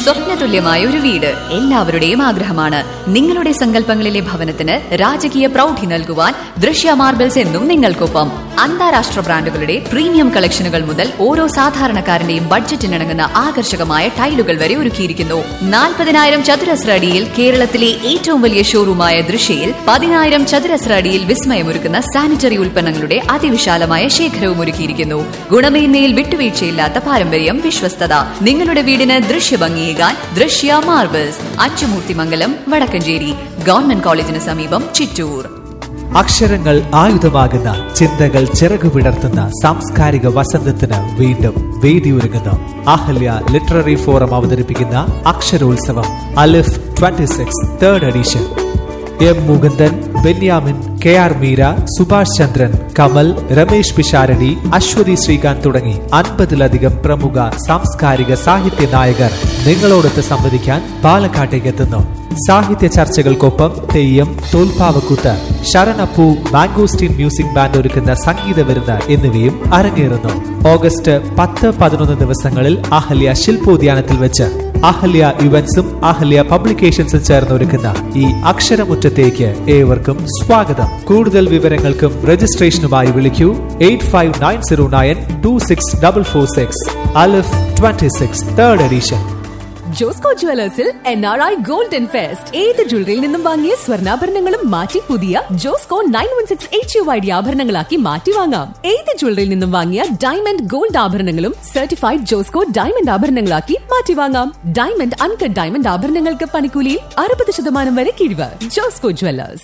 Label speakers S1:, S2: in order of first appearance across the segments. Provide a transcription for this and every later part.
S1: സ്വപ്നതുല്യമായ ഒരു വീട് എല്ലാവരുടെയും ആഗ്രഹമാണ് നിങ്ങളുടെ സങ്കല്പങ്ങളിലെ ഭവനത്തിന് രാജകീയ പ്രൗഢി നൽകുവാൻ ദൃശ്യ മാർബിൾസ് എന്നും നിങ്ങൾക്കൊപ്പം അന്താരാഷ്ട്ര ബ്രാൻഡുകളുടെ പ്രീമിയം കളക്ഷനുകൾ മുതൽ ഓരോ സാധാരണക്കാരന്റെയും ബഡ്ജറ്റിനിണങ്ങുന്ന ആകർഷകമായ ടൈലുകൾ വരെ ഒരുക്കിയിരിക്കുന്നു നാൽപ്പതിനായിരം ചതുരശ്ര അടിയിൽ കേരളത്തിലെ ഏറ്റവും വലിയ ഷോറൂമായ ദൃശ്യയിൽ പതിനായിരം ചതുരശ്ര അടിയിൽ വിസ്മയമൊരുക്കുന്ന സാനിറ്ററി ഉൽപ്പന്നങ്ങളുടെ അതിവിശാലമായ ശേഖരവും ഒരുക്കിയിരിക്കുന്നു ഗുണമേന്മയിൽ വിട്ടുവീഴ്ചയില്ലാത്ത പാരമ്പര്യം വിശ്വസ്തത നിങ്ങളുടെ വീടിന് ദൃശ്യഭംഗിയേകാൻ ദൃശ്യ മാർബിൾസ് അച്ചുമൂർത്തിമംഗലം വടക്കഞ്ചേരി ഗവൺമെന്റ് കോളേജിന് സമീപം ചിറ്റൂർ
S2: അക്ഷരങ്ങൾ ആയുധമാകുന്ന ചിന്തകൾ ചിറകുവിടർത്തുന്ന സാംസ്കാരിക വസന്തത്തിന് വീണ്ടും വേദിയൊരുങ്ങുന്നു അഹല്യ ലിറ്റററി ഫോറം അവതരിപ്പിക്കുന്ന അക്ഷരോത്സവം Alif 26 six third edition M Mukundan Benyamin K R Meera Subhash Chandran Kamal Ramesh Pisharody Aswathy Sreekanth തുടങ്ങി അൻപതിലധികം പ്രമുഖ സാംസ്കാരിക സാഹിത്യ നായകർ നിങ്ങളോടൊത്ത് സംവദിക്കാൻ പാലക്കാട്ടേക്ക് എത്തുന്നു സാഹിത്യ ചർച്ചകൾക്കൊപ്പം തെയ്യം തോൽപ്പാവക്കൂത്ത് ശരണപ്പൂ മാംഗോസ്റ്റീൻ മ്യൂസിക് ബാൻഡ് ഒരുക്കുന്ന സംഗീത വിരുന്ന് എന്നിവയും അരങ്ങേറുന്നു ഓഗസ്റ്റ് പത്ത് പതിനൊന്ന് ദിവസങ്ങളിൽ അഹല്യ ശില്പോദ്യാനത്തിൽ വെച്ച് അഹല്യ ഇവന്റ്സും അഹല്യ പബ്ലിക്കേഷൻസും ചേർന്ന് ഒരുക്കുന്ന ഈ അക്ഷരമുറ്റത്തേക്ക് ഏവർക്കും സ്വാഗതം കൂടുതൽ വിവരങ്ങൾക്കും രജിസ്ട്രേഷനുമായി വിളിക്കൂ eight five nine zero nine two six double four six Alif twenty six third edition
S3: Josco ജുവലേഴ്സിൽ N R I golden fest ഏത് ജ്വല്ലറിയിൽ നിന്നും വാങ്ങിയ സ്വർണ്ണാഭരണങ്ങളും മാറ്റി പുതിയ Josco nine one six H U I D ആഭരണങ്ങളാക്കി മാറ്റി വാങ്ങാം ഏത് ജ്വല്ലറിയിൽ നിന്നും വാങ്ങിയ ഡയമണ്ട് ഗോൾഡ് ആഭരണങ്ങളും സർട്ടിഫൈഡ് ജോസ്കോ ഡയമണ്ട് ആഭരണങ്ങളാക്കി മാറ്റി വാങ്ങാം ഡയമണ്ട് അൺകട്ട് ഡയമണ്ട് ആഭരണങ്ങൾക്ക് പണിക്കൂലിയിൽ അറുപത് ശതമാനം വരെ കിഴിവ് Josco jewellers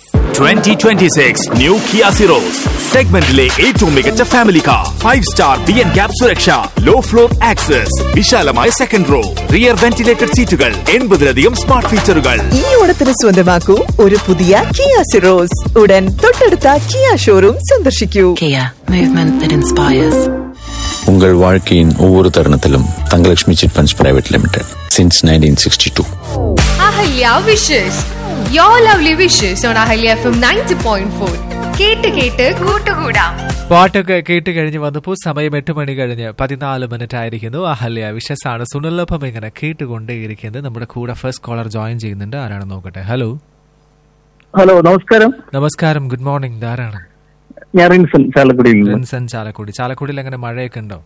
S4: 2026 new Kia Syros സെഗ്മെന്റിലെ ഏറ്റവും മികച്ച family car five star B N cap സുരക്ഷ ലോ ഫ്ലോർ ആക്സസ് വിശാലമായ സെക്കൻഡ് റോ റിയർ വെന്റിലേറ്റഡ് സീറ്റുകൾ എൺപതിലധികം സ്മാർട്ട് ഫീച്ചറുകൾ
S5: ഈ ഓണത്തിന് സ്വന്തമാക്കൂ ഒരു പുതിയ കിയ സിറോസ് ഉടൻ തൊട്ടടുത്ത കിയ ഷോറൂം സന്ദർശിക്കൂ
S6: Kia, movement that inspires.
S7: உங்கள் வாழ்க்கையின் ஒவ்வொரு தருணத்திலும் Thangalakshmi chit funds private limited since nineteen sixty two
S8: Ahalya wishes you lovely wishes on Ahalya F M ninety point four കേട്ട് കേട്ട് കൂട്ടുകൂടാം
S2: പാട്ടൊക്കെ കേട്ട് കഴിഞ്ഞ് വന്നപ്പോൾ സമയം എട്ട് മണി കഴിഞ്ഞ് പതിനാല് മിനിറ്റ് ആയിരിക്കുന്നു അഹല്യ വിശസാണ് സുനല്ലഭം ഇങ്ങനെ കേട്ടുകൊണ്ടേയിരിക്കുന്നത് നമ്മുടെ കൂടെ ഫസ്റ്റ് കോളർ ജോയിൻ ചെയ്യുന്നുണ്ട് ആരാണെന്ന് നോക്കട്ടെ ഹലോ
S9: ഹലോ നമസ്കാരം
S2: നമസ്കാരം ഗുഡ് മോർണിംഗ് ധാരാളം
S9: ഞാൻ റിൻസൺ ചാലക്കുടിയിൽ നിന്ന്
S2: റിൻസൺ ചാലക്കുടി ചാലക്കുടിയിൽ എങ്ങനെ മഴയൊക്കെ ഉണ്ടോ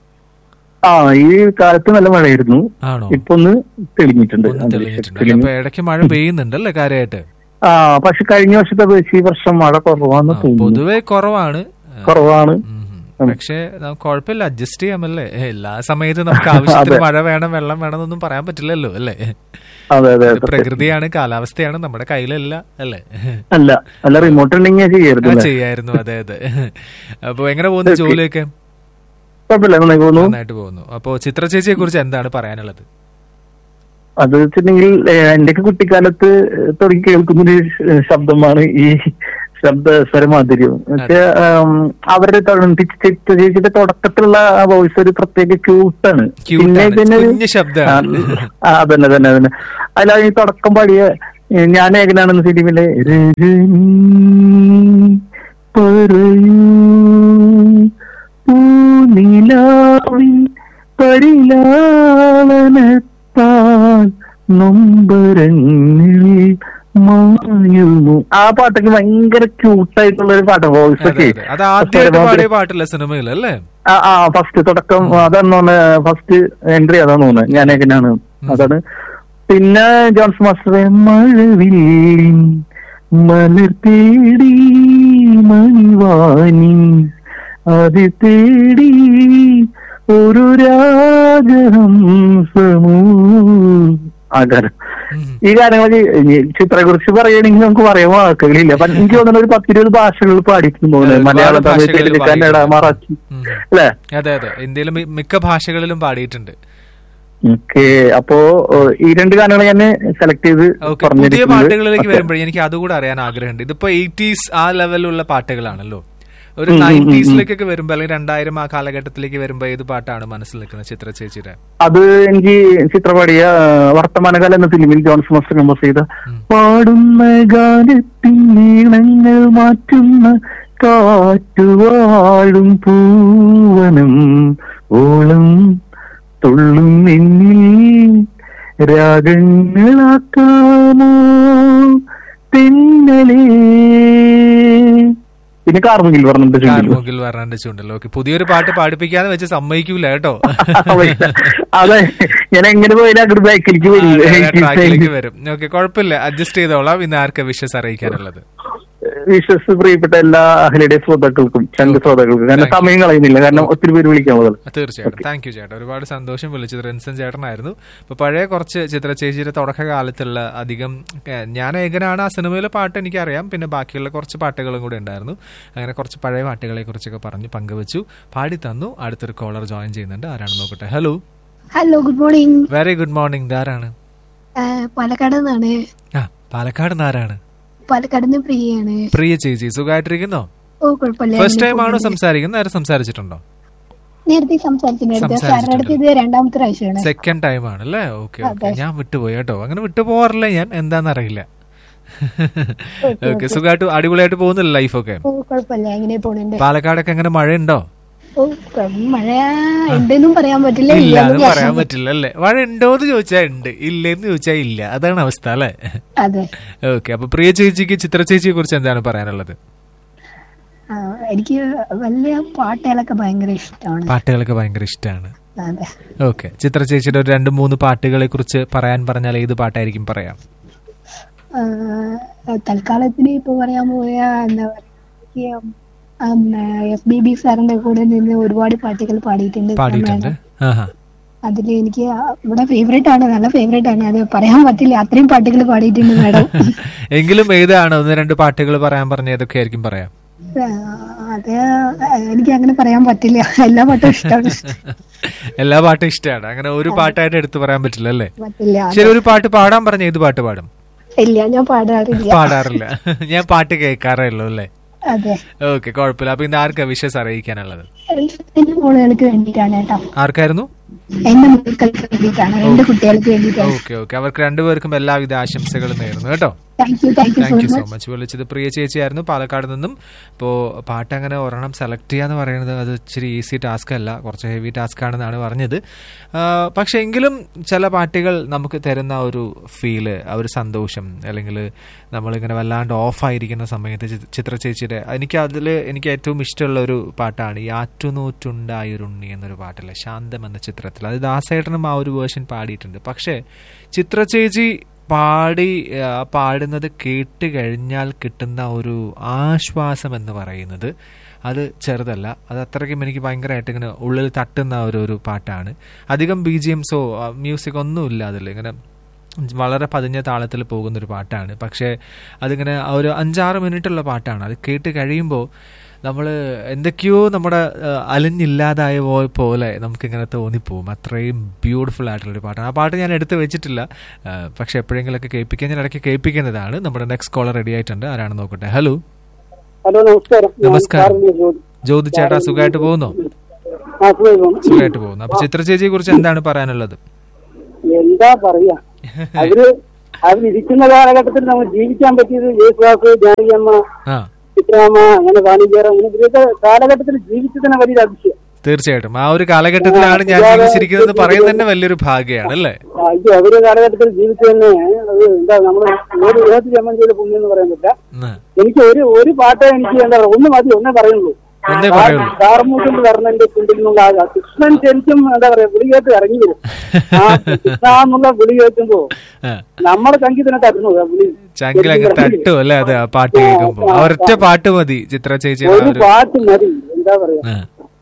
S9: ആ ഈ കാലത്ത് നല്ല മഴയായിരുന്നു
S2: ആണോ
S9: ഇപ്പൊ ഒന്ന് തെളിഞ്ഞിട്ടുണ്ട്
S2: ഒന്ന് തെളിഞ്ഞിട്ടുണ്ട്
S9: തെളിഞ്ഞു.
S2: അപ്പൊ ഇടയ്ക്ക് മഴ പെയ്യുന്നുണ്ടല്ലേ കാര്യമായിട്ട്
S9: ആ പക്ഷെ കഴിഞ്ഞ വർഷത്തെ അപേക്ഷിച്ച് ഈ വർഷം മഴ കുറവാന്ന്
S2: ആ,
S9: തോന്നുന്നു
S2: പൊതുവെ കുറവാണ്
S9: കുറവാണ്
S2: ഉം. പക്ഷേ നമുക്ക് കുഴപ്പമില്ല അഡ്ജസ്റ്റ് ചെയ്യാമല്ലേ എല്ലാ സമയത്തും നമുക്ക് ആവശ്യത്തിന്
S9: അതെ.
S2: മഴ വേണം വെള്ളം വേണം എന്നൊന്നും പറയാൻ പറ്റില്ലല്ലോ അല്ലേ
S9: അതെ അതെ
S2: ഇത്
S9: അതെ.
S2: പ്രകൃതിയാണ് കാലാവസ്ഥയാണ് നമ്മുടെ കയ്യിലല്ല അല്ലേ
S9: അല്ല അല്ല റിമോട്ട് ഉണ്ടെങ്കിൽ ചെയ്യരുത്
S2: ആ,
S9: അല്ലേ?
S2: ചെയ്യായിരുന്നു അതെ അതെ അപ്പൊ എങ്ങനെ പോകുന്നു
S9: Okay.
S2: ജോലിയൊക്കെ
S9: കുഴപ്പമില്ല നന്നായി പോകുന്നു
S2: നന്നായിട്ട് പോകുന്നു അപ്പോ ചിത്ര ചേച്ചിയെ കുറിച്ച് എന്താണ് പറയാനുള്ളത്
S9: അത് വെച്ചിട്ടുണ്ടെങ്കിൽ ഏഹ്, എന്റെയൊക്കെ കുട്ടിക്കാലത്ത് തുടങ്ങി കേൾക്കുന്നൊരു ശ- ശബ്ദമാണ് ഈ ശബ്ദ സ്വരമാധുര്യം പക്ഷേ അവരുടെ ചിത്ര ചേച്ചിയുടെ തുടക്കത്തിലുള്ള ആ വോയിസ് ഒരു പ്രത്യേക ക്യൂട്ടാണ്
S2: Cute ആണ്. കുഞ്ഞ് ശബ്ദമാണ്.
S9: ആ അതന്നെ തന്നെ തന്നെ അതിലാ ഈ തുടക്കം പാടിയ ഏഹ്, ഞാൻ ഏകനാണെന്ന ഫിലിമിലെ രജനി പറയൂ പൂനിലാവിൻ പരിലാളനത്താൽ നൊമ്പരങ്ങളിൽ മായുന്നു ആ പാട്ടൊക്കെ ഭയങ്കര ക്യൂട്ടായിട്ടുള്ള ഒരു പാട്ട് വോയിസ്
S2: അതെ
S9: ഒക്കെ
S2: അതെ അത് ആദ്യമായിട്ട് പാടിയ പാട്ടില്ല സിനിമയിൽ അല്ലേ
S9: ആ ആ ഫസ്റ്റ് തുടക്കം അതാണ് തോന്നുന്നത് ഫസ്റ്റ് എൻട്രി അതാണ് തോന്നുന്നത് ഞാൻ എങ്ങനെയാണ് അതാണ് പിന്നെ ജോൺസ് മാസ്റ്റർ മഴവില്ലിൻ മലർ തേടി മണിവാനി അത് തേടി ഒരു രാജഹംസമൂ ആ ഗാനം ഈ ഗാനങ്ങളൊക്കെ ചിത്രയെ കുറിച്ച് പറയുകയാണെങ്കിൽ നമുക്ക് പറയാൻ വാക്കുകളില്ല അപ്പൊ എനിക്ക് തോന്നുന്ന ഒരു പത്തിരുപത് ഭാഷകളിൽ പാടിയിട്ടുണ്ട് തോന്നുന്നത്
S2: ഒരുപാട്
S9: മലയാളം തമിഴ്
S2: ഭാഷകളിൽ
S9: തെലുങ്ക് കന്നഡ
S2: പാടിയിട്ടുണ്ട്.
S9: മറാഠി
S2: ഉം.
S9: അല്ലേ
S2: അതെ അതെ ഇന്ത്യയിലെ മി- മിക്ക ഭാഷകളിലും പാടിയിട്ടുണ്ട്
S9: ഓക്കെ അപ്പോ ഏഹ്, ഈ രണ്ട് ഗാനങ്ങൾ ഞാൻ സെലക്ട് ചെയ്ത്
S2: ഓക്കെ പുതിയ
S9: പറഞ്ഞിരിക്കുന്നത്.
S2: പാട്ടുകളിലേക്ക്
S9: ഓക്കെ.
S2: വരുമ്പോഴേ എനിക്ക് അതുകൂടെ അറിയാൻ ആഗ്രഹമുണ്ട് ഇതിപ്പോ എയ്റ്റീസ് ആ ലെവലിലുള്ള പാട്ടുകളാണല്ലോ ഒരു
S9: ഉം, ഉം, ഉം, ഉം.
S2: നയൻറ്റീസിലേക്കൊക്കെ വരുമ്പോ അല്ലെങ്കിൽ രണ്ടായിരം ആ കാലഘട്ടത്തിലേക്ക് വരുമ്പോ ഏത് പാട്ടാണ് മനസ്സിൽ നിൽക്കുന്നത് ചിത്ര ചേച്ചിയുടെ
S9: അത് എനിക്ക് ചിത്രപാടിയ ഏഹ്, വർത്തമാനകാലം എന്ന ഫിലിമിൽ ജോൺസ് മാസ്റ്റർ കമ്പോസ് ചെയ്ത പാടുന്ന ഗാനത്തിൻ നീളങ്ങൾ മാറ്റുന്ന കാറ്റുവാഴും പൂവനം ഓളം തുള്ളും എന്നിൽ രാഗങ്ങളാക്കാമോ തെന്നലേ പിന്നെ കാർമുകിൽ പറഞ്ഞിട്ട് ചുണ്ടിൽ
S2: കാർമുകിൽ വരാണ്ട് ചൂണ്ടല്ലോ ഓക്കെ പുതിയൊരു പാട്ട് പാടിപ്പിക്കാന്ന് വെച്ച് സമ്മതിക്കൂല കേട്ടോ
S9: അതെ ഞാൻ എങ്ങനെ പോയാലും അങ്ങോട്ട് ബാക്കിലേക്ക്
S2: ട്രാക്കിലേക്ക്
S9: വരില്ല
S2: വരും ഓക്കെ കുഴപ്പമില്ല അഡ്ജസ്റ്റ് ചെയ്തോളാം ഇന്ന് ആർക്കാ വിഷസ് അറിയിക്കാനുള്ളത്
S9: വിശ്വസ് പ്രിയപ്പെട്ട എല്ലാ അഹ്ലയുടെ ശ്രോതാക്കൾക്കും ചന്ദ് ശ്രോതാക്കൾക്കും കാരണം സമയം കളയുന്നില്ല കാരണം ഒത്തിരി പേര് വിളിക്കാനുള്ളത്
S2: തീർച്ചയായിട്ടും താങ്ക് യു ചേട്ടാ ഒരുപാട് സന്തോഷം വിളിച്ചത് റിൻസൻ ചേട്ടനായിരുന്നു ഇപ്പൊ പഴയ കുറച്ച് ചിത്ര ചേച്ചിയുടെ തുടക്കകാലത്തുള്ള അധികം ഏഹ്, ഞാൻ ഏകനാണ് ആ സിനിമയിലെ പാട്ട് എനിക്കറിയാം പിന്നെ ബാക്കിയുള്ള കുറച്ച് പാട്ടുകളും കൂടെ ഉണ്ടായിരുന്നു അങ്ങനെ കുറച്ച് പഴയ പാട്ടുകളെ കുറിച്ചൊക്കെ പറഞ്ഞ് പങ്കുവച്ചു പാടി തന്നു അടുത്തൊരു കോളർ ജോയിൻ ചെയ്യുന്നുണ്ട് ആരാണ് നോക്കട്ടെ hello
S10: hello good morning
S2: very good morning ഇതാരാണ്
S10: പാലക്കാട് നിന്നാണ്
S2: ആ പാലക്കാട് നിന്ന് ആരാണ്
S10: പാലക്കാട് നിന്ന് പ്രിയയാണ്
S2: പ്രിയ ചേച്ചി സുഖമായിട്ടിരിക്കുന്നോ
S10: ഓ കുഴപ്പമില്ല
S2: ഫസ്റ്റ് ടൈം
S10: അങ്ങനെ
S2: ആണോ
S10: പോകുന്നുണ്ട്.
S2: സംസാരിക്കുന്നത് നേരെ സംസാരിച്ചിട്ടുണ്ടോ
S10: നേരത്തെ സംസാരിച്ചിട്ടുണ്ട് സാറിന്റെ അടുത്ത് ഇത് രണ്ടാമത്തെ പ്രാവശ്യമാണ്
S2: സെക്കൻഡ് ടൈം ആണ് അല്ലേ ഓക്കെ ഓക്കെ
S10: അതെ.
S2: ഞാൻ വിട്ടുപോയി കേട്ടോ അങ്ങനെ വിട്ടുപോകാറില്ല ഞാൻ എന്താന്ന് അറിയില്ല ഓക്കെ സുഖമായിട്ട് അടിപൊളിയായിട്ട് പോകുന്നില്ല ലൈഫൊക്കെ
S10: ഓ കുഴപ്പമില്ല എങ്ങനെ പോണുണ്ട്
S2: പാലക്കാടൊക്കെ എങ്ങനെ മഴയുണ്ടോ
S10: ഓ കുഴ- മഴ ഉണ്ടെന്നും പറയാൻ പറ്റില്ല
S2: ഇല്ല
S10: ഇല്ലെന്നും
S2: എന്ന് പറയാൻ
S10: പറയാൻ
S2: പറ്റില്ല അല്ലേ മഴ ഉണ്ടോന്ന് ചോദിച്ചാൽ ഉണ്ട് ഇല്ലെന്ന് ചോദിച്ചാൽ ഇല്ല അതാണ് അവസ്ഥ അല്ലേ
S10: അതെ
S2: ഓക്കെ അപ്പൊ പ്രിയ ചേച്ചിക്ക് ചിത്ര ചേച്ചിയെ കുറിച്ച് എന്താണ് പറയാനുള്ളത്
S10: ആ, എനിക്ക് വലിയ പാട്ടുകളൊക്കെ ഭയങ്കര ഇഷ്ടമാണ്
S2: പാട്ടുകളൊക്കെ ഭയങ്കര ഇഷ്ടമാണ്
S10: അതെ
S2: ഓക്കെ ചിത്ര ചേച്ചിയുടെ ഒരു രണ്ട് മൂന്ന് പാട്ടുകളെ കുറിച്ച് പറയാൻ പറഞ്ഞാൽ ഏത് പാട്ടായിരിക്കും പറയാം
S10: ആ, തൽക്കാലത്തിന് ഇപ്പൊ പറയാൻ പോയ എന്താ പറയാ എഫ് ബി ബി സാറിന്റെ കൂടെ നിന്ന് ഒരുപാട് പാട്ടുകൾ പാടിയിട്ടുണ്ട്
S2: പാടിയിട്ടുണ്ട് ആഹാ
S10: അതിൽ എനിക്ക് ഇവിടെ ഫേവറേറ്റ് ആണ് നല്ല ഫേവറേറ്റ് ആണ് അത് പറയാൻ പറ്റില്ല അത്രയും പാട്ടുകൾ പാടിയിട്ടുണ്ട് മാഡം
S2: എങ്കിലും ഏതാണ് ഒന്ന് രണ്ട് പാട്ടുകൾ പറയാൻ പറഞ്ഞ ഏതൊക്കെ ആയിരിക്കും പറയാം
S10: അത് എനിക്ക് അങ്ങനെ പറയാൻ പറ്റില്ല എല്ലാ പാട്ടും ഇഷ്ടമാണ്
S2: എല്ലാ പാട്ടും ഇഷ്ടമാണ് അങ്ങനെ ഒരു പാട്ടായിട്ട് എടുത്തു പറയാൻ പറ്റില്ല അല്ലേ
S10: പറ്റില്ല
S2: ശരി ഒരു പാട്ട് പാടാൻ പറഞ്ഞ ഏത് പാട്ട് പാടും
S10: ഇല്ല ഞാൻ പാടാറില്ല
S2: പാടാറില്ല ഞാൻ പാട്ട് കേൾക്കാറേ ഉള്ളൂ അല്ലേ
S10: അതെ
S2: ഓക്കെ കുഴപ്പമില്ല അപ്പൊ ഇന്ന് ആർക്കാ വിഷസ് അറിയിക്കാനുള്ളത്
S10: എന്റെ മോളുകൾക്ക് വേണ്ടിയിട്ടാണ് കേട്ടോ
S2: ആർക്കായിരുന്നു
S10: എന്റെ മക്കൾക്ക് വേണ്ടിയിട്ടാണ് രണ്ട് കുട്ടികൾക്ക് വേണ്ടിയിട്ടാണ്
S2: ഓക്കെ ഓക്കെ അവർക്ക് രണ്ടുപേർക്കും എല്ലാവിധ ആശംസകളും നേരുന്നു കേട്ടോ
S10: thank you thank you so
S2: thank you so
S10: much
S2: much വിളിച്ചത് പ്രിയ ചേച്ചിയായിരുന്നു പാലക്കാട് നിന്നും ഇപ്പോൾ പാട്ട് അങ്ങനെ ഒരെണ്ണം സെലക്ട് ചെയ്യാന്ന് പറയുന്നത് അത് ഇച്ചിരി ഈസി ടാസ്ക് അല്ല കുറച്ച് ഹെവി ടാസ്ക് ആണെന്നാണ് പറഞ്ഞത് ആ, പക്ഷെ എങ്കിലും ചില പാട്ടുകൾ നമുക്ക് തരുന്ന ഒരു ഫീല് ആ ഒരു സന്തോഷം അല്ലെങ്കിൽ നമ്മളിങ്ങനെ വല്ലാണ്ട് ഓഫായിരിക്കുന്ന സമയത്ത് ചി- ചിത്ര ചേച്ചിയുടെ എനിക്ക് അതിൽ എനിക്ക് ഏറ്റവും ഇഷ്ടമുള്ള ഒരു പാട്ടാണ് ഈ ആറ്റുനൂറ്റുണ്ടായൊരുണ്ണി എന്നൊരു പാട്ടില്ലേ ശാന്തം എന്ന ചിത്രത്തിൽ അത് ദാസേട്ടനും ആ ഒരു വേർഷൻ പാടിയിട്ടുണ്ട് പക്ഷേ ചിത്ര ചേച്ചി പാടി ആ, പാടുന്നത് കേട്ട് കഴിഞ്ഞാൽ കിട്ടുന്ന ഒരു ആശ്വാസം എന്ന് പറയുന്നത് അത് ചെറുതല്ല അത് അത്രയ്ക്കും എനിക്ക് ഭയങ്കരമായിട്ട് ഇങ്ങനെ ഉള്ളിൽ തട്ടുന്ന ഒരു ഒരു പാട്ടാണ് അധികം ബി ജി എംസോ മ്യൂസിക് ഒന്നുമില്ല അതിൽ ഇങ്ങനെ വളരെ പതിഞ്ഞ താളത്തിൽ പോകുന്ന ഒരു പാട്ടാണ് പക്ഷേ അതിങ്ങനെ ആ ഒരു അഞ്ചാറ് മിനിറ്റുള്ള പാട്ടാണ് അത് കേട്ട് കഴിയുമ്പോൾ നമ്മൾ എന്തൊക്കെയോ നമ്മുടെ ആ, അലിഞ്ഞില്ലാതായ പോ- പോലെ നമുക്കിങ്ങനെ തോന്നിപ്പോവും അത്രയും ബ്യൂട്ടിഫുൾ ആയിട്ടുള്ളൊരു പാട്ടാണ് ആ പാട്ട് ഞാൻ എടുത്ത് വെച്ചിട്ടില്ല ആ, പക്ഷെ എപ്പോഴെങ്കിലൊക്കെ കേൾപ്പിക്കാൻ ഞാൻ ഇടയ്ക്ക് കേൾപ്പിക്കുന്നതാണ് നമ്മുടെ നെക്സ്റ്റ് കോളർ റെഡി ആയിട്ടുണ്ട് ആരാണ് നോക്കട്ടെ ഹലോ
S11: ഹലോ നമസ്കാരം ഞാൻ
S2: നമസ്കാരം
S11: സാറിന്റെ ജോലി.
S2: ജ്യോതി ചേട്ടാ സുഖമായിട്ട് പോകുന്നു
S11: ആ, സുഖമായി പോകുന്നു.
S2: സുഖമായിട്ട് പോകുന്നു അപ്പൊ ചിത്ര ചേച്ചിയെ കുറിച്ച് എന്താണ് പറയാനുള്ളത്
S11: എന്താ പറയാ അവര് അവരിരിക്കുന്ന കാലഘട്ടത്തിൽ നമ്മൾ ജീവിക്കാൻ പറ്റിയത് യേശുദാസ് ജാനകിയമ്മ
S2: ആ
S11: ചിത്രാമ്മ അങ്ങനെ വാണിജ്യർ അങ്ങനെ ഇവരൊക്കെ കാലഘട്ടത്തിൽ ജീവിച്ചതിന് വലിയൊരു അതിശയം
S2: തീർച്ചയായിട്ടും ആ ഒരു കാലഘട്ടത്തിലാണ് ഞാൻ ജീവിച്ചിരിക്കുന്നത് പറയുന്നത് തന്നെ വലിയൊരു ഭാഗ്യമാണ് അല്ലേ
S11: ആ, ഇത് അവര് കാലഘട്ടത്തിൽ ജീവിച്ചതന്നെ അത് എന്താ നമ്മള് ഒരു ഏത് ജന്മം ചെയ്ത പുണ്യം എന്ന് പറയാൻ പറ്റില്ല
S2: ഉം.
S11: എനിക്ക് ഒരു ഒരു പാട്ടേ എനിക്ക് എന്താ പറയുക ഒന്ന് മതി ഒന്നേ പറയുള്ളൂ
S2: ഒന്നേ പറയുള്ളൂ.
S11: കാർമൂട്ടിൽ വർണ്ണന്റെ ചുണ്ടിൽ നിന്നുള്ള ആ കൃഷ്ണൻ ശരിക്കും എന്താ പറയാ വിളി കേട്ട് ഇറങ്ങി വരും ആ കൃഷ്ണ എന്നുള്ള വിളി കേൾക്കുമ്പോ
S2: ആ.
S11: നമ്മുടെ സംഗീതനെ തരുന്നു ആ വിളി
S2: ചങ്കിലങ്ങ് തട്ടും അല്ലേ അത് ആ പാട്ട് കേൾക്കുമ്പോ ആ ഒരൊറ്റ പാട്ട് മതി ചിത്ര ചേച്ചിയുടെ ആ
S11: ഒരു
S2: ഒരു
S11: പാട്ട് മതി എന്താ പറയാ
S2: ആ.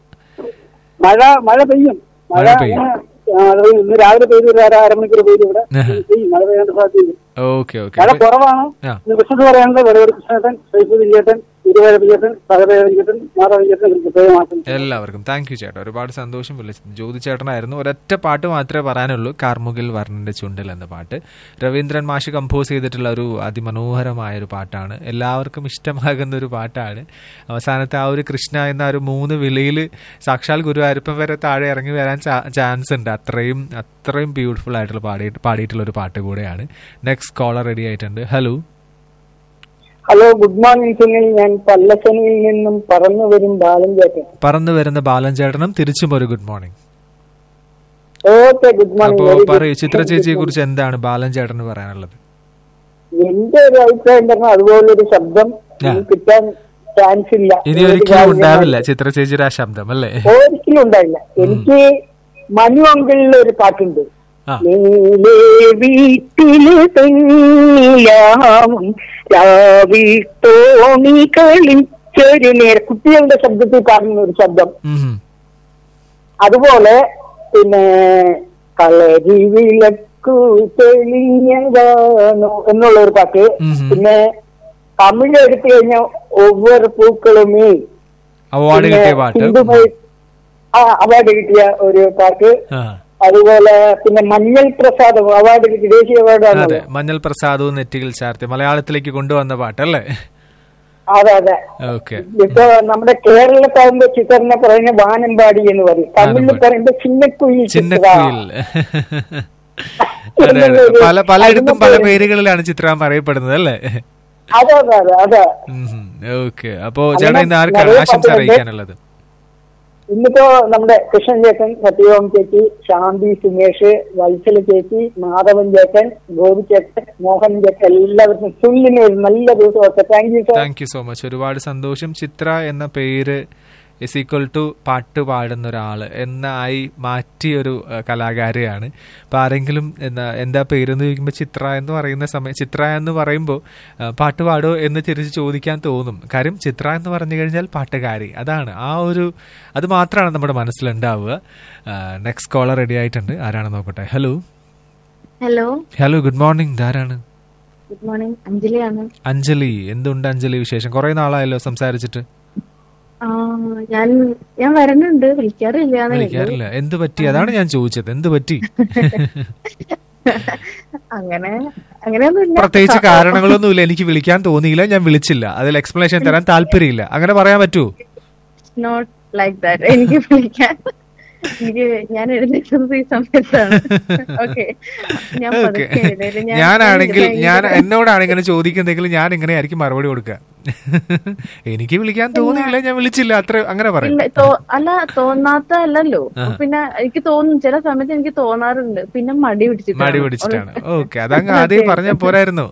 S11: മഴ മഴ പെയ്യും മഴ
S2: മഴ പെയ്യും.
S11: അങ്ങനെ, ആ, അത് ഇന്ന് രാവിലെ പെയ്തു ഒരു അര അരമണിക്കൂർ പെയ്തു ഇവിടെ
S2: ആഹാ.
S11: പെയ്യും മഴ പെയ്യാൻ സാധ്യത
S2: ഓക്കെ ഓക്കെ
S11: മഴ കുറവാണ്
S2: ആ.
S11: ഇന്ന് കൃഷ്ണൻ പറയാനുള്ളത് വെളിയൊരു കൃഷ്ണേട്ടൻ ശൈഫു വിജയേട്ടൻ ഇരുവേര വിജയേട്ടൻ സഹദേവ വിജയേട്ടൻ മാധവ വിജയേട്ടൻ ഒരു പ്രത്യേക മാസം
S2: എല്ലാവർക്കും താങ്ക് യു ചേട്ടാ ഒരുപാട് സന്തോഷം വിളിച്ചത് ജ്യോതി ചേട്ടനായിരുന്നു ഒരൊറ്റ പാട്ട് മാത്രമേ പറയാനുള്ളൂ കാർമുകിൽ വർണ്ണന്റെ ചുണ്ടിൽ എന്ന പാട്ട് രവീന്ദ്രൻ മാഷ് കമ്പോസ് ചെയ്തിട്ടുള്ള ഒരു അതിമനോഹരമായ ഒരു പാട്ടാണ് എല്ലാവർക്കും ഇഷ്ടമാകുന്ന ഒരു പാട്ടാണ് അവസാനത്തെ ആ ഒരു കൃഷ്ണ എന്ന ആ ഒരു മൂന്ന് വിളിയിൽ സാക്ഷാൽ ഗുരുവായൂരപ്പൻ വരെ താഴെ ഇറങ്ങി വരാൻ ചാൻസ് ഉണ്ട് അത്രയും അത്രയും ബ്യൂട്ടിഫുൾ ആയിട്ടുള്ള പാടി പാടിയിട്ടുള്ള ഒരു പാട്ട് കൂടെയാണ് നെക്സ്റ്റ് കോളർ റെഡി ആയിട്ടുണ്ട് hello
S11: hello good morning Sunil ഞാൻ പല്ലശനിയിൽ നിന്നും പറന്നു വരും ബാലൻ ചേട്ടൻ
S2: പറന്നു വരുന്ന ബാലൻ ചേട്ടനും തിരിച്ചും ഒരു ഗുഡ് മോർണിംഗ്
S11: ഓക്കെ ഗുഡ്
S2: അപ്പോ
S11: മോർണിംഗ്
S2: പറയൂ ചിത്ര ചേച്ചിയെ കുറിച്ച് എന്താണ് ബാലൻ ചേട്ടന് പറയാനുള്ളത്
S11: എന്റെ ഒരു അഭിപ്രായം പറഞ്ഞാൽ അതുപോലൊരു ശബ്ദം
S2: ആ.
S11: ഇനി കിട്ടാൻ ചാൻസ് ഇല്ല
S2: ഇനി
S11: ഏത്
S2: ഒരിക്കലും
S11: ഗായകനും
S2: ഉണ്ടാവില്ല ചിത്ര ചേച്ചിയുടെ ആ ശബ്ദം അല്ലേ
S11: ഒരിക്കലും ഉണ്ടായില്ല എനിക്ക് മനു അങ്കിളിലെ ഒരു പാട്ടുണ്ട്
S2: ആ.
S11: നീലേ വീട്ടില് തെങ്ങിയാവും രാവിട്ടോണി കളിച്ചൊരു നേര കുട്ടികളുടെ ശബ്ദത്തിൽ കാണുന്ന ഒരു ശബ്ദം
S2: ഉം.
S11: അതുപോലെ പിന്നെ കളരി വിളക്കു തെളിഞ്ഞതാണോ എന്നുള്ള ഒരു പാട്ട്
S2: ഉം.
S11: പിന്നെ തമിഴ് എടുത്തു കഴിഞ്ഞാൽ ഒവ്വൊരു പൂക്കളുമേ
S2: അവാർഡ്
S11: പിന്നെ
S2: കിട്ടിയ പാട്ട്
S11: ഹിന്ദുമയി ആ അവാർഡ് കിട്ടിയ ഒരു പാട്ട്
S2: ആ.
S11: അതുപോലെ പിന്നെ മഞ്ഞൾ പ്രസാദം അവാർഡ് കിട്ടി ദേശീയ
S2: അതെ
S11: അവാർഡാണ്
S2: മഞ്ഞൾ പ്രസാദവും നെറ്റിയിൽ ചാർത്തി മലയാളത്തിലേക്ക് കൊണ്ടുവന്ന പാട്ടല്ലേ
S11: അതെ അതെ
S2: ഓക്കെ
S11: ഇപ്പൊ നമ്മുടെ കേരളത്താകുമ്പോ ചിത്രനെ പറയുന്ന വാനമ്പാടി എന്ന് പറയും തമിഴിൽ
S2: വാനമ്പാടി.
S11: പറയുമ്പോ ചിന്നക്കുയിൽ ചിത്ര
S2: ചിന്നക്കുയിൽ അതെ അതെ പല പലയിടത്തും പല പേരുകളിലാണ് ചിത്രം അറിയപ്പെടുന്നത് അല്ലേ
S11: അതെ അതെ അതെ അതെ
S2: ഓക്കെ അപ്പോ ചേട്ടാ ഇന്ന് ആർക്കാണ്
S11: നിറയെ
S2: ആശംസ
S11: പാട്ടുകളുണ്ട്.
S2: അറിയിക്കാനുള്ളത്
S11: ഇന്നിപ്പോ നമ്മുടെ കൃഷ്ണൻ ചേട്ടൻ സത്യഭാമ ചേച്ചി ശാന്തി സുമേഷ് വത്സല ചേച്ചി മാധവൻ ചേട്ടൻ ഗോപി ചേട്ടൻ മോഹൻ ചേട്ടൻ എല്ലാവർക്കും സുല്ലിന് ഒരു നല്ല ദിവസം thank you sir
S2: thank you so much ഒരുപാട് സന്തോഷം ചിത്ര എന്ന പേര് ഇസ് ഈക്വൽ ടു പാട്ട് പാടുന്ന ഒരാള് എന്നായി മാറ്റിയ ഒരു ഏഹ്, കലാകാരിയാണ് അപ്പൊ ആരെങ്കിലും എന്താ എന്താ പേരെന്ന് ചോദിക്കുമ്പോൾ ചിത്ര എന്ന് പറയുന്ന സമയം ചിത്ര എന്ന് പറയുമ്പോൾ ഏഹ്, പാട്ട് പാടോ എന്ന് തിരിച്ച് ചോദിക്കാൻ തോന്നും കാര്യം ചിത്ര എന്ന് പറഞ്ഞു കഴിഞ്ഞാൽ പാട്ടുകാരി അതാണ് ആ ഒരു അത് മാത്രമാണ് നമ്മുടെ മനസ്സിലുണ്ടാവുക നെക്സ്റ്റ് കോളർ റെഡി ആയിട്ടുണ്ട് ആരാണ് നോക്കട്ടെ hello
S12: hello
S2: hello good morning ഇതാരാണ്
S12: ഗുഡ് മോർണിംഗ് അഞ്ജലിയാണ്
S2: അഞ്ജലി എന്തുണ്ട് അഞ്ജലി വിശേഷം കുറെ നാളായല്ലോ സംസാരിച്ചിട്ട്
S12: ആ ഞാൻ ഞാൻ വരണുണ്ട് വിളിക്കാറില്ല
S2: വിളിക്കാറില്ല എന്ത് പറ്റി അതാണ് ഞാൻ ചോദിച്ചത് എന്ത് പറ്റി
S12: അങ്ങനെ അങ്ങനെയൊന്നുമില്ല
S2: പ്രത്യേകിച്ച് കാരണങ്ങളൊന്നുമില്ല എനിക്ക് വിളിക്കാൻ തോന്നിയില്ല ഞാൻ വിളിച്ചില്ല അതിൽ എക്സ്പ്ലനേഷൻ തരാൻ താല്പര്യമില്ല അങ്ങനെ പറയാൻ പറ്റുമോ
S12: നോട്ട് ലൈക്ക് ദാറ്റ് എനിക്ക് വിളിക്കാൻ എനിക്ക് ഞാൻ എഴുന്നേറ്റത് ഈ സമയത്താണ് ഓക്കെ ഞാൻ
S2: ഓക്കെ
S12: പതുക്കെ എഴുന്നേറ്റ്. ഞാൻ-
S2: ഞാനാണെങ്കിൽ
S12: എനിക്ക്
S2: ഞാൻ
S12: ഭയങ്കര-
S2: എന്നോടാണ് ഇങ്ങനെ ചോദിക്കുന്നെങ്കിൽ ഞാൻ ഇങ്ങനെ ആയിരിക്കും മറുപടി കൊടുക്കുക എനിക്ക് വിളിക്കാൻ തോന്നിയില്ല ഞാൻ വിളിച്ചില്ല അത്ര അങ്ങനെ പറയാം
S12: ഇല്ല തോ- അല്ല തോന്നാത്ത അല്ലല്ലോ
S2: ആ.
S12: പിന്നെ എനിക്ക് തോന്നും ചില സമയത്ത് എനിക്ക് തോന്നാറുണ്ട് പിന്നെ മടി പിടിച്ചിട്ടാണ്
S2: മടി പിടിച്ചിട്ടാണ് ഓക്കെ അതങ്ങ് ആദ്യം പറഞ്ഞ പോരായിരുന്നു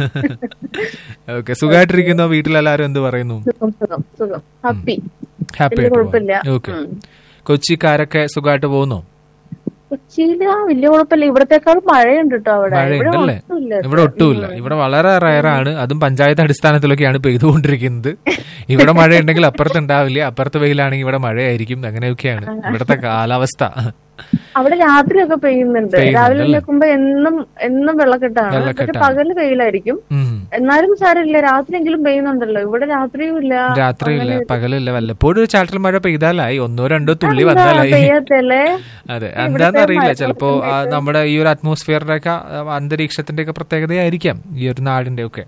S2: ഓക്കെ സുഖമായിട്ടിരിക്കുന്നോ വീട്ടിലെല്ലാരും എന്ത് പറയുന്നു
S12: സുഖം സുഖം സുഖം ഹാപ്പി
S2: ഹാപ്പി
S12: വലിയ കുഴപ്പമില്ല
S2: ഓക്കെ കൊച്ചിക്കാരൊക്കെ സുഖമായിട്ട് പോകുന്നു
S12: കൊച്ചിയില് ആ വലിയ കുഴപ്പമില്ല ഇവിടത്തെക്കാൾ മഴയുണ്ട് കേട്ടോ അവിടെ ഇവിടെ
S2: മഴയുണ്ടല്ലേ
S12: ഒട്ടുമില്ല
S2: ഇവിടെ ഒട്ടുമില്ല ഇവിടെ വളരെ റയറാണ് അതും പഞ്ചായത്ത് അടിസ്ഥാനത്തിലൊക്കെയാണ് പെയ്തുകൊണ്ടിരിക്കുന്നത് ഇവിടെ മഴയുണ്ടെങ്കിൽ അപ്പുറത്ത് ഉണ്ടാവില്ല അപ്പുറത്ത് വെയിലാണെങ്കിൽ ഇവിടെ മഴയായിരിക്കും അങ്ങനെയൊക്കെയാണ് ഇവിടുത്തെ കാലാവസ്ഥ
S12: അവിടെ രാത്രിയൊക്കെ പെയ്യുന്നുണ്ട്
S2: പെയ്യുന്നുണ്ട്
S12: രാവിലെ
S2: അല്ലേ?
S12: നിൽക്കുമ്പോ എന്നും എന്നും വെള്ളക്കെട്ടാണ് പക്ഷെ
S2: വെള്ളക്കെട്ടാണ്.
S12: പകല് വെയിലായിരിക്കും
S2: ഉം.
S12: എന്നാലും സാരമില്ല രാത്രിയെങ്കിലും പെയ്യുന്നുണ്ടല്ലോ ഇവിടെ രാത്രിയും ഇല്ല
S2: രാത്രിയില്ല
S12: അങ്ങനെ ഒരു-
S2: പകലില്ല വല്ലപ്പോഴും ഒരു ചാറ്റൽ മഴ പെയ്താലായി ഒന്നോ രണ്ടോ തുള്ളി
S12: എന്താ
S2: വന്നാലായി
S12: പെയ്യാത്തല്ലേ
S2: അതെ
S12: ഇവിടുത്തെ
S2: എന്താന്ന് അറിയില്ല
S12: മഴ
S2: ചിലപ്പോ ആ, നമ്മുടെ ഈ ഒരു അറ്റ്മോസ്ഫിയറിന്റെ ഒക്കെ അന്തരീക്ഷത്തിന്റെ ഒക്കെ പ്രത്യേകതയായിരിക്കാം ഈ ഒരു നാടിന്റെ ഒക്കെ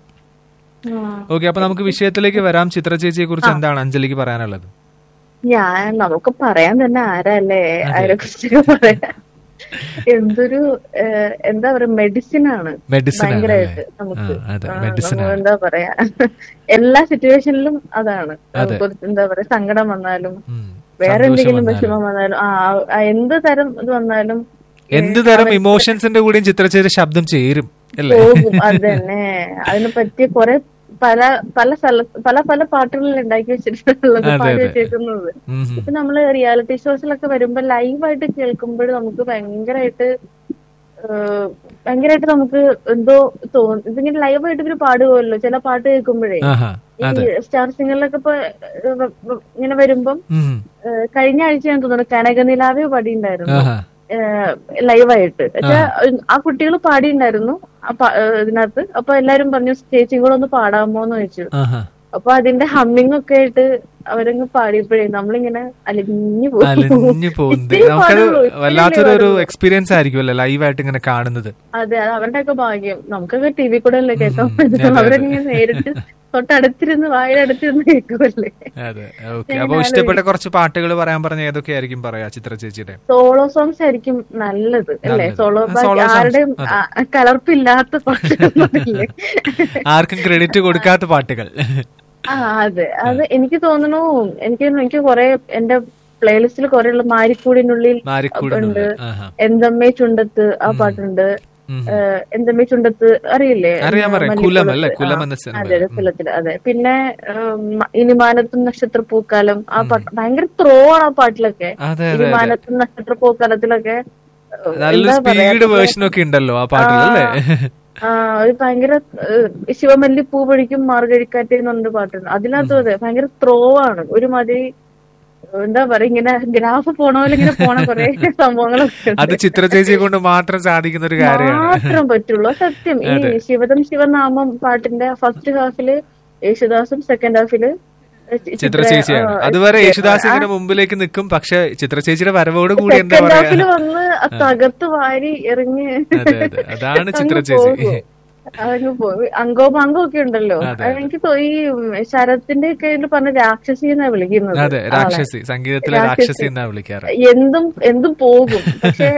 S2: ഓക്കെ അപ്പൊ നമുക്ക് വിഷയത്തിലേക്ക് വരാം ചിത്ര ചേച്ചിയെ കുറിച്ച് എന്താണ് അഞ്ജലിക്ക് പറയാനുള്ളത്
S12: ഞാൻ നമുക്ക് പറയാൻ തന്നെ ആരല്ലേ അതിനെ കുറിച്ചൊക്കെ പറയാൻ എന്തൊരു ഏഹ്, എന്താ പറയാ മെഡിസിൻ ആണ്
S2: Medicine ആണ്
S12: ഭയങ്കരമായിട്ട്
S2: അല്ലേ?
S12: നമുക്ക്
S2: ആ, അതെ,
S12: ആ,
S2: medicine
S12: നമ്മൾ
S2: ആണ്.
S12: എന്താ പറയാ എല്ലാ സിറ്റുവേഷനിലും അതാണ്
S2: അതെ.
S12: നമുക്ക് എന്താ പറയാ സങ്കടം വന്നാലും വേറെ
S2: സന്തോഷം
S12: എന്തെങ്കിലും
S2: വന്നാലും.
S12: വിഷമം വന്നാലും ആ ആ, എന്ത് തരം ഇത് വന്നാലും
S2: എന്ത് തരം ഇമോഷൻസിന്റെ കൂടെയും ചിത്രചേരി ശബ്ദം ചേരും അല്ലേ
S12: പോകും അത് തന്നെ അതിനെ പറ്റിയ കുറെ പല പല സ്ഥല പല പല പാട്ടുകളിൽ ഉണ്ടാക്കി വെച്ചിട്ടുള്ളത്
S2: അതെ,
S12: പാടി
S2: അതെ.
S12: വെച്ചേക്കുന്നത്
S2: ഉം.
S12: ഇപ്പൊ നമ്മള് റിയാലിറ്റി ഷോസിലൊക്കെ വരുമ്പോ ലൈവായിട്ട് കേൾക്കുമ്പോൾ നമുക്ക് ഭയങ്കരമായിട്ട് ഏഹ്, ഭയങ്കരമായിട്ട് നമുക്ക് എന്തോ തോന്നും ഇതിങ്ങനെ ലൈവായിട്ട് ഇവര് പാടുമല്ലോ ചില പാട്ട് കേൾക്കുമ്പോഴേ
S2: ആഹാ,
S12: ഈ
S2: അതെ.
S12: സ്റ്റാർ സിംഗറിലൊക്കെ ഇപ്പൊ ഏഹ്, ഇങ്ങനെ വരുമ്പം
S2: ഉം.
S12: ഏഹ്, കഴിഞ്ഞ ആഴ്ച ഞാൻ തോന്നുന്നു കനകനിലാവേ പാടിയിട്ടുണ്ടായിരുന്നു
S2: ആഹാ.
S12: ഏഹ്, ലൈവായിട്ട് പക്ഷെ ആ കുട്ടികൾ പാടിയിട്ടുണ്ടായിരുന്നു ആ പാ- ഏഹ്, ഇതിനകത്ത് അപ്പൊ എല്ലാരും പറഞ്ഞു ചേച്ചിയും കൂടെ ഒന്ന് പാടാമോ എന്ന് ചോദിച്ചു
S2: ആഹാ.
S12: അപ്പൊ അതിന്റെ ഹമ്മിങ് ഒക്കെ ആയിട്ട് അവരങ്ങ് പാടിയപ്പോഴേ നമ്മളിങ്ങനെ അലിഞ്ഞു പോകും
S2: അലഞ്ഞു പോകുന്നത്
S12: ഇത്തിരി
S2: നമുക്കത്
S12: പാടുള്ളൂ, ഇത്തിരി
S2: വല്ലാത്തൊരു ഒരു
S12: പാടുള്ളൂ.
S2: എക്സ്പീരിയൻസ് ആയിരിക്കും അല്ലേ ലൈവായിട്ട് ഇങ്ങനെ കാണുന്നത്
S12: അതെ അത് അവരുടെ ഒക്കെ ഭാഗ്യം നമുക്കൊക്കെ ടി വി കൂടെ അല്ലേ കേൾക്കാൻ
S2: അതെ,
S12: പറ്റും
S2: അതെ.
S12: അവരങ്ങനെ നേരിട്ട് തൊട്ടടുത്തിരുന്ന് വായിലടുത്തിരുന്ന് കേൾക്കുമല്ലേ
S2: അതെ ഓക്കെ അപ്പൊ ഇഷ്ടപ്പെട്ട കുറച്ച് പാട്ടുകൾ പറയാൻ പറഞ്ഞ ഏതൊക്കെയായിരിക്കും പറയാ ചിത്ര ചേച്ചിയുടെ
S12: സോളോ സോങ്സ് ആയിരിക്കും നല്ലത് അല്ലേ
S2: നല്ലത്.
S12: സോളോ
S2: ആ, solo songs,
S12: ആരുടെയും
S2: അതെ.
S12: ആ, കലർപ്പില്ലാത്ത പാട്ടുകളൊന്നുമില്ലേ
S2: ആർക്കും ക്രെഡിറ്റ് കൊടുക്കാത്ത പാട്ടുകൾ
S12: ആ അതെ അത് എനിക്ക് തോന്നുന്നു എനിക്ക് എനിക്ക് കുറെ എന്റെ പ്ലേലിസ്റ്റിൽ കുറെ ഉള്ള മാരിക്കൂടിനുള്ളിൽ ഉണ്ട്
S2: മാരിക്കൂടിനുള്ളിൽ. ആഹാ.
S12: എന്തമ്മേ ചുണ്ടത്ത് ആ പാട്ടുണ്ട് ഏഹ്, എന്തമ്മേ ചുണ്ടത്ത് അറിയില്ലേ
S2: അറിയാം, അറിയാം.
S12: മല്ലിക്കുളത്ത്.
S2: കുലം അല്ലേ? കുലം
S12: ആ,
S2: എന്ന സിനിമ.
S12: അതെ അതെ കുലത്തില് അതെ പിന്നെ ഏഹ്, മ- ഇനിമാനത്തും നക്ഷത്ര പൂക്കാലം ആ പാട്ട് ഭയങ്കര ത്രോ ആണ് ആ പാട്ടിലൊക്കെ
S2: അതെ, അതെ.
S12: ഇനിമാനത്തും നക്ഷത്ര പൂക്കാലത്തിലൊക്കെ ഏഹ്,
S2: നല്ലൊരു
S12: എന്താ പറയാ,
S2: സ്പീഡ് വേർഷൻ ഒക്കെ ഉണ്ടല്ലോ ആ പാട്ടിൽ അല്ലേ
S12: ആ ഒരു ഭയങ്കര ഏഹ്, ശിവമല്ലി പൂ പൊഴിക്കും മാർഗഴിക്കാറ്റ് എന്ന് പറഞ്ഞൊരു പാട്ടുണ്ട് അതിനകത്തും അതെ ഭയങ്കര ത്രോ ആണ് ഒരുമാതിരി ഏഹ്, എന്താ പറയാ ഇങ്ങനെ ഗ്രാഫ് പോണ പോലെ ഇങ്ങനെ പോണ കുറെ സംഭവങ്ങളൊക്കെ ഉണ്ട്.
S2: അത് ചിത്ര ചേച്ചിയെ കൊണ്ട് മാത്രം സാധിക്കുന്ന ഒരു കാര്യമാണ്
S12: മാത്രം പറ്റുള്ളൂ സത്യം ഈ
S2: അതെ.
S12: ശിവദം ശിവനാമം പാട്ടിന്റെ ഫസ്റ്റ് ഹാഫില് യേശുദാസും സെക്കൻഡ് ഹാഫില്
S2: ചിത്ര ചേച്ചിയാണ് അതുവരെ യേശുദാസ് ഇങ്ങനെ മുമ്പിലേക്ക് നിൽക്കും പക്ഷെ ചിത്ര ചേച്ചിയുടെ വരവോട് കൂടി എന്താ
S12: സെക്കൻഡ്
S2: പറയാ
S12: ഹാഫില് വന്ന് ആ തകർത്ത് വാരി എറിഞ്ഞ്
S2: അതെ, അതെ. അതാണ് ചിത്ര
S12: അങ്ങ്
S2: ചേച്ചി.
S12: പോകും. അതങ്ങ് പോയി അങ്കോ മാങ്കോ ഒക്കെ ഉണ്ടല്ലോ
S2: അതെ,
S12: അത് എനിക്ക് തോ- ഈ ശരത്തിന്റെ ഒക്കെ ഇതില് പറഞ്ഞ രാക്ഷസി എന്നാ വിളിക്കുന്നത്
S2: അതെ
S12: ആളെ.
S2: രാക്ഷസി സംഗീതത്തിലെ രാക്ഷസി എന്നാ വിളിക്കാറ്
S12: എന്തും എന്തും പോകും പക്ഷെ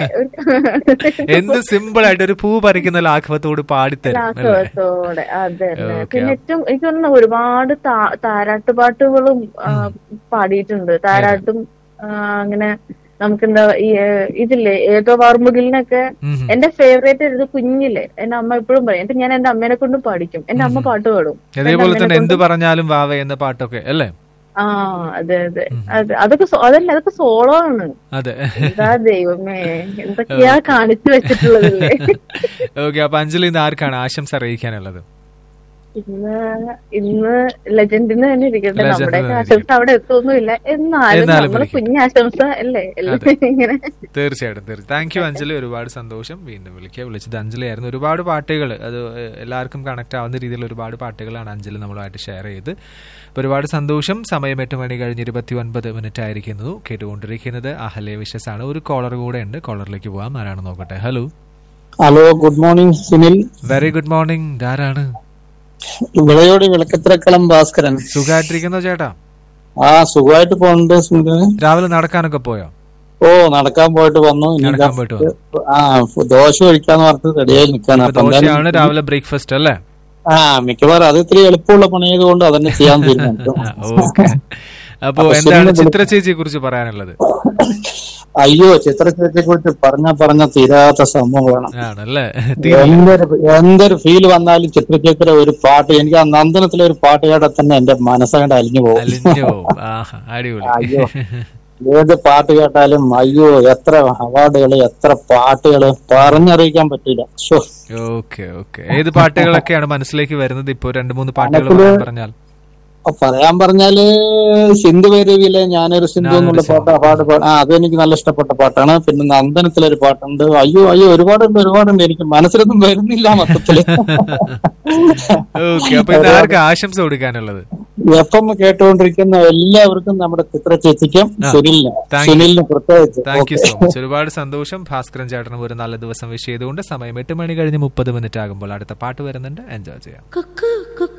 S2: എന്ത് സിമ്പിൾ ആയിട്ട് ഒരു പൂ പറിക്കുന്ന ലാഘവത്തോട് പാടിത്തരും അല്ലേ
S12: ലാഘവത്തോടെ അതെ അതെ
S2: Okay.
S12: പിന്നെ ഏറ്റവും എനിക്ക് തോന്നുന്നു ഒരുപാട് താ- താരാട്ട് പാട്ടുകളും ആ, പാടിയിട്ടുണ്ട് താരാട്ടും ആ, അങ്ങനെ നമുക്കെന്താ ഈ ഏഹ്, ഇതില്ലേ ഏതോ വാർമുകിലിനൊക്കെ എന്റെ ഫേവറേറ്റ് ഇത് കുഞ്ഞില്ലേ എന്റെ അമ്മ എപ്പോഴും പറയും എന്നിട്ട് ഞാൻ എന്റെ അമ്മേനെ കൊണ്ടും പാടിക്കും എന്റെ അമ്മ പാട്ട് പാടും എന്റെ
S2: അതേപോലെ
S12: അമ്മേനെ
S2: തന്നെ എന്ത്
S12: കൊണ്ട്
S2: പറഞ്ഞാലും വാവ എന്ന പാട്ടൊക്കെ അല്ലേ
S12: ആ അതെ അതെ അതെ അതൊക്കെ സോ- അതല്ല അതൊക്കെ സോളോ ആണ്
S2: അതെ
S12: എന്താ ദൈവമേ എന്തൊക്കെയാ കാണിച്ചു വെച്ചിട്ടുള്ളതല്ലേ
S2: ഓക്കെ അപ്പൊ അഞ്ജലി ഇന്ന് ആർക്കാണ് ആശംസ അറിയിക്കാനുള്ളത്
S12: ഇന്ന് ഇന്ന് ലെജൻഡിന് തന്നെ ഇരിക്കട്ടെ
S2: Legend
S12: നമ്മുടെ
S2: തന്നെ
S12: ആശംസ അവിടെ എത്തൊന്നുമില്ല എന്നാലും
S2: എന്നാലും
S12: നമ്മള്
S2: വിളിക്കും.
S12: കുഞ്ഞാശംസ അല്ലേ എല്ലാം
S2: അതെ.
S12: ഇങ്ങനെ
S2: തീർച്ചയായിട്ടും തീർച്ചയായും താങ്ക് യു അഞ്ജലി ഒരുപാട് സന്തോഷം വീണ്ടും വിളിക്കുക വിളിച്ചത് അഞ്ജലി ആയിരുന്നു ഒരുപാട് പാട്ടുകൾ അത് എല്ലാവർക്കും കണക്ട് ആവുന്ന രീതിയിൽ ഒരുപാട് പാട്ടുകളാണ് അഞ്ജലി നമ്മളുമായിട്ട് ഷെയർ ചെയ്ത് അപ്പോൾ ഒരുപാട് സന്തോഷം സമയം എട്ട് മണി കഴിഞ്ഞ് ഇരുപത്തി ഒൻപത് മിനിറ്റ് ആയിരിക്കുന്നു കേട്ടുകൊണ്ടിരിക്കുന്നത് അഹലെ വിഷസ് ആണ് ഒരു കോളർ കൂടെ ഉണ്ട് കോളറിലേക്ക് പോവാം ആരാണ് നോക്കട്ടെ hello
S13: hello good morning Sunil
S2: very good morning ധാരാണ്
S13: വിളയോട് വിളക്കത്തിരക്കളം ഭാസ്കരൻ
S2: സുഖമായിട്ടിരിക്കുന്നോ ചേട്ടാ
S13: ആ സുഖമായിട്ട് പോണ്ട് സുനിൽ
S2: രാവിലെ നടക്കാനൊക്കെ പോയോ
S13: ഓ നടക്കാൻ പോയിട്ട് വന്നു ഇനി
S2: നടക്കാൻ പോയിട്ട് വന്നു.
S13: ആ ദോശ കഴിക്കാന്ന് പറഞ്ഞിട്ട് റെഡിയായി നിൽക്കാണ്
S2: ഇപ്പൊ ദോശയാണ് രാവിലെ ബ്രേക്ക്ഫാസ്റ്റ് അല്ലേ
S13: ആ മിക്കവാറും അത് ഇത്തിരി എളുപ്പമുള്ള പണിയായതുകൊണ്ട് അതന്നെ ചെയ്യാൻ തീരുമാനിച്ചു
S2: ഓക്കെ അപ്പോ
S13: അപ്പൊ
S2: എന്താണ്
S13: സുനിലിനെ
S2: ചിത്ര ചേച്ചിയെ കുറിച്ച് പറയാനുള്ളത്
S13: അയ്യോ ചിത്രത്തെ കുറിച്ച് പറഞ്ഞ പറഞ്ഞ തീരാത്ത സംഭവങ്ങളാണ്
S2: ആണല്ലേ
S13: എന്തൊരു എന്തൊരു ഫീൽ വന്നാലും ചിത്രചേച്ചിയുടെ ഒരു പാട്ട് എനിക്ക് ആ നന്ദനത്തിലെ ഒരു പാട്ട് കേട്ടാൽ തന്നെ എന്റെ മനസ്സങ്ങണ്ട് അലിഞ്ഞു പോകും
S2: അലിഞ്ഞു പോവും. ആഹാ, അടിപൊളി
S13: അയ്യോ ഏത് പാട്ട് കേട്ടാലും അയ്യോ എത്ര അവാർഡുകള് എത്ര പാട്ടുകള് പറഞ്ഞറിയിക്കാൻ പറ്റില്ല ശോ
S2: ഓക്കെ ഓക്കെ ഏത് പാട്ടുകളൊക്കെയാണ് മനസ്സിലേക്ക് വരുന്നത് ഇപ്പൊ രണ്ട് മൂന്ന് പാട്ടുകൾ
S13: മനസ്സില്
S2: പറയാൻ പറഞ്ഞാൽ
S13: അപ്പൊ പറയാൻ പറഞ്ഞാല് സിന്ധു ഭൈരവിയിലെ ഞാനൊരു സിന്ധു എന്നുള്ള പാട്ട് ആ പാട്ട് പാ- ആ അത് എനിക്ക് നല്ല ഇഷ്ടപ്പെട്ട പാട്ടാണ് പിന്നെ നന്ദനത്തിലൊരു പാട്ടുണ്ട് അയ്യോ അയ്യോ ഒരുപാടുണ്ട് ഒരുപാടുണ്ട് എനിക്ക് മനസ്സിലൊന്നും വരുന്നില്ല മൊത്തത്തില്
S2: ഓക്കെ അപ്പൊ ഇന്ന് ആർക്ക് ആശംസ കൊടുക്കാനുള്ളത്
S13: എഫ് എം കേട്ടുകൊണ്ടിരിക്കുന്ന എല്ലാവർക്കും നമ്മുടെ ചിത്ര ചേച്ചിക്കും
S2: ആ.
S13: സുനിലിന്
S2: Thank you.
S13: സുനിലിന് പ്രത്യേകിച്ച്
S2: thank you
S13: Okay.
S2: So much ഒരുപാട് സന്തോഷം ഭാസ്കരൻ ചേട്ടനും ഒരു നല്ല ദിവസം വിഷ് ചെയ്തുകൊണ്ട് സമയം എട്ട് മണി കഴിഞ്ഞ് മുപ്പത് മിനിറ്റ് ആകുമ്പോൾ അടുത്ത പാട്ട് വരുന്നുണ്ട് എൻജോയ് ചെയ്യാം
S14: കുക്കു